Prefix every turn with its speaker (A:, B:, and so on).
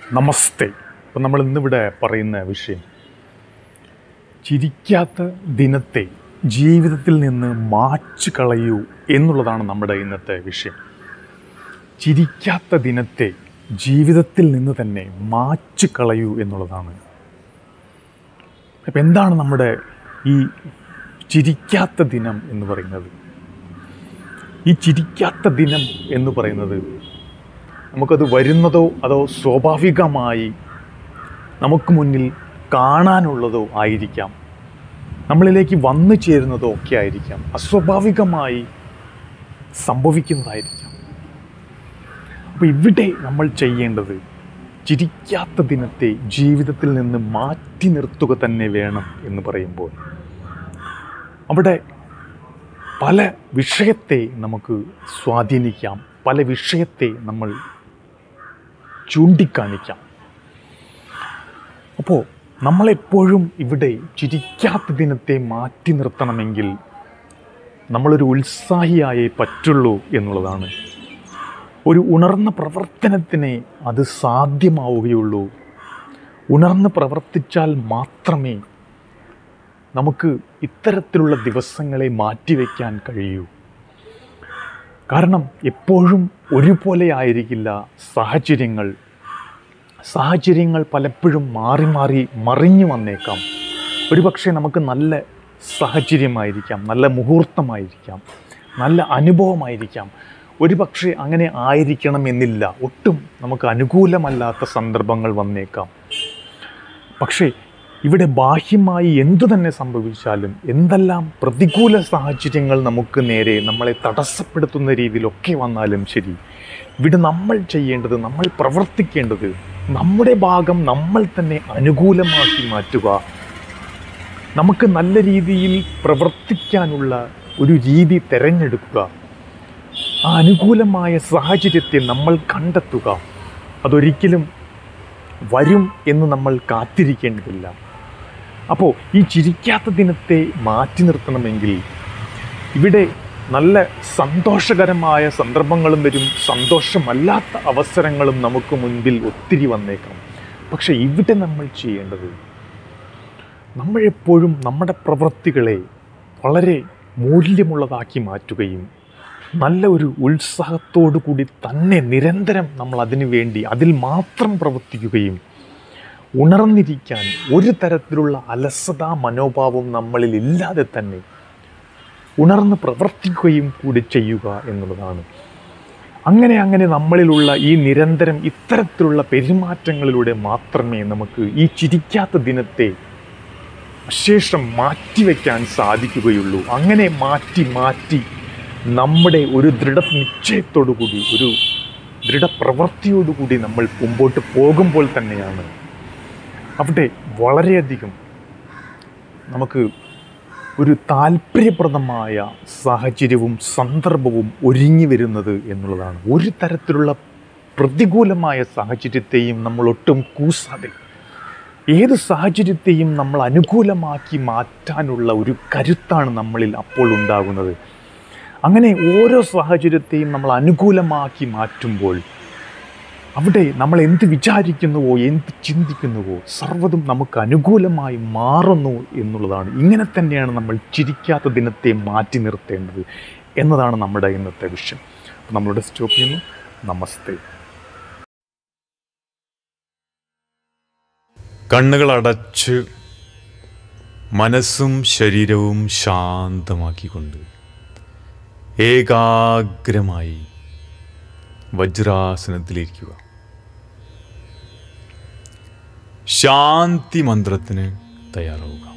A: നമസ്തേ അപ്പം നമ്മൾ ഇന്നിവിടെ പറയുന്ന വിഷയം ചിരിക്കാത്ത ദിനത്തെ ജീവിതത്തിൽ നിന്ന് മാച്ചു കളയൂ എന്നുള്ളതാണ് നമ്മുടെ ഇന്നത്തെ വിഷയം ചിരിക്കാത്ത ദിനത്തെ ജീവിതത്തിൽ നിന്ന് തന്നെ മാച്ചു കളയൂ എന്നുള്ളതാണ് അപ്പം എന്താണ് നമ്മുടെ ഈ ചിരിക്കാത്ത ദിനം എന്ന് പറയുന്നത് ഈ ചിരിക്കാത്ത ദിനം എന്ന് പറയുന്നത് നമുക്കത് വരുന്നതോ അതോ സ്വാഭാവികമായി നമുക്ക് മുന്നിൽ കാണാനുള്ളതോ ആയിരിക്കാം നമ്മളിലേക്ക് വന്നു ചേരുന്നതോ ഒക്കെ ആയിരിക്കാം അസ്വാഭാവികമായി സംഭവിക്കുന്നതായിരിക്കാം അപ്പോൾ ഇവിടെ നമ്മൾ ചെയ്യേണ്ടത് ചിരിക്കാത്ത ദിനത്തെ ജീവിതത്തിൽ നിന്ന് മാറ്റി നിർത്തുക തന്നെ വേണം എന്ന് പറയുമ്പോൾ അവിടെ പല വിഷയത്തെ നമുക്ക് സ്വാധീനിക്കാം പല വിഷയത്തെ നമ്മൾ ചൂണ്ടിക്കാണിക്കാം അപ്പോൾ നമ്മളെപ്പോഴും ഇവിടെ ചിരിക്കാത്ത ദിനത്തെ മാറ്റി നിർത്തണമെങ്കിൽ നമ്മളൊരു ഉത്സാഹിയായേ പറ്റുള്ളൂ എന്നുള്ളതാണ് ഒരു ഉണർന്ന പ്രവർത്തനത്തിന് അത് സാധ്യമാവുകയുള്ളൂ ഉണർന്ന് പ്രവർത്തിച്ചാൽ മാത്രമേ നമുക്ക് ഇത്തരത്തിലുള്ള ദിവസങ്ങളെ മാറ്റിവെക്കാൻ കഴിയൂ കാരണം എപ്പോഴും ഒരുപോലെ ആയിരിക്കില്ല സാഹചര്യങ്ങൾ സാഹചര്യങ്ങൾ പലപ്പോഴും മാറി മാറി മറിഞ്ഞു വന്നേക്കാം ഒരുപക്ഷെ നമുക്ക് നല്ല സാഹചര്യമായിരിക്കാം നല്ല മുഹൂർത്തമായിരിക്കാം നല്ല അനുഭവമായിരിക്കാം ഒരുപക്ഷെ അങ്ങനെ ആയിരിക്കണമെന്നില്ല ഒട്ടും നമുക്ക് അനുകൂലമല്ലാത്ത സന്ദർഭങ്ങൾ വന്നേക്കാം പക്ഷേ ഇവിടെ ബാഹ്യമായി എന്തു തന്നെ സംഭവിച്ചാലും എന്തെല്ലാം പ്രതികൂല സാഹചര്യങ്ങൾ നമുക്ക് നേരെ നമ്മളെ തടസ്സപ്പെടുത്തുന്ന രീതിയിലൊക്കെ വന്നാലും ശരി ഇവിടെ നമ്മൾ ചെയ്യേണ്ടത് നമ്മൾ പ്രവർത്തിക്കേണ്ടത് നമ്മുടെ ഭാഗം നമ്മൾ തന്നെ അനുകൂലമാക്കി മാറ്റുക നമുക്ക് നല്ല രീതിയിൽ പ്രവർത്തിക്കാനുള്ള ഒരു രീതി തിരഞ്ഞെടുക്കുക ആ അനുകൂലമായ സാഹചര്യത്തെ നമ്മൾ കണ്ടെത്തുക അതൊരിക്കലും വരും എന്ന് നമ്മൾ കാത്തിരിക്കേണ്ടതില്ല അപ്പോൾ ഈ ചിരിക്കാത്ത ദിനത്തെ മാറ്റി നിർത്തണമെങ്കിൽ ഇവിടെ നല്ല സന്തോഷകരമായ സന്ദർഭങ്ങളും വരും സന്തോഷമല്ലാത്ത അവസരങ്ങളും നമുക്ക് മുൻപിൽ ഒത്തിരി വന്നേക്കാം പക്ഷേ ഇവിടെ നമ്മൾ ചെയ്യേണ്ടത് നമ്മളെപ്പോഴും നമ്മുടെ പ്രവൃത്തികളെ വളരെ മൂല്യമുള്ളതാക്കി മാറ്റുകയും നല്ല ഒരു ഉത്സാഹത്തോടു കൂടി തന്നെ നിരന്തരം നമ്മൾ അതിനു വേണ്ടി അതിൽ മാത്രം പ്രവർത്തിക്കുകയും ഉണർന്നിരിക്കാൻ ഒരു തരത്തിലുള്ള അലസതാ മനോഭാവം നമ്മളിൽ ഇല്ലാതെ തന്നെ ഉണർന്ന് പ്രവർത്തിക്കുകയും കൂടി ചെയ്യുക എന്നുള്ളതാണ് അങ്ങനെ അങ്ങനെ നമ്മളിലുള്ള ഈ നിരന്തരം ഇത്തരത്തിലുള്ള പെരുമാറ്റങ്ങളിലൂടെ മാത്രമേ നമുക്ക് ഈ ചിരിക്കാത്ത ദിനത്തെ അശേഷം മാറ്റിവെക്കാൻ സാധിക്കുകയുള്ളൂ അങ്ങനെ മാറ്റി മാറ്റി നമ്മുടെ ഒരു ദൃഢനിശ്ചയത്തോടു കൂടി ഒരു ദൃഢപ്രവൃത്തിയോടുകൂടി നമ്മൾ മുമ്പോട്ട് പോകുമ്പോൾ തന്നെയാണ് അവിടെ വളരെയധികം നമുക്ക് ഒരു താല്പര്യപ്രദമായ സാഹചര്യവും സന്ദർഭവും ഒരുങ്ങി വരുന്നത് എന്നുള്ളതാണ് ഒരു തരത്തിലുള്ള പ്രതികൂലമായ സാഹചര്യത്തെയും നമ്മൾ ഒട്ടും കൂസാതെ ഏത് സാഹചര്യത്തെയും നമ്മൾ അനുകൂലമാക്കി മാറ്റാനുള്ള ഒരു കരുത്താണ് നമ്മളിൽ അപ്പോൾ ഉണ്ടാകുന്നത് അങ്ങനെ ഓരോ സാഹചര്യത്തെയും നമ്മൾ അനുകൂലമാക്കി മാറ്റുമ്പോൾ അവിടെ നമ്മൾ എന്ത് വിചാരിക്കുന്നുവോ എന്ത് ചിന്തിക്കുന്നുവോ സർവ്വതും നമുക്ക് അനുകൂലമായി മാറുന്നു എന്നുള്ളതാണ് ഇങ്ങനെ തന്നെയാണ് നമ്മൾ ചിരിക്കാത്ത ദിനത്തെ മാറ്റി നിർത്തേണ്ടത് എന്നതാണ് നമ്മുടെ ഇന്നത്തെ വിഷയം അപ്പോൾ നമ്മളുടെ സ്റ്റോപ്പ് ചെയ്യുന്നു നമസ്തേ
B: കണ്ണുകൾ അടച്ച് മനസ്സും ശരീരവും ശാന്തമാക്കിക്കൊണ്ട് ഏകാഗ്രമായി വജ്രാസനത്തിലിരിക്കുക ശാന്തി മന്ത്രത്തിന് തയ്യാറാവുക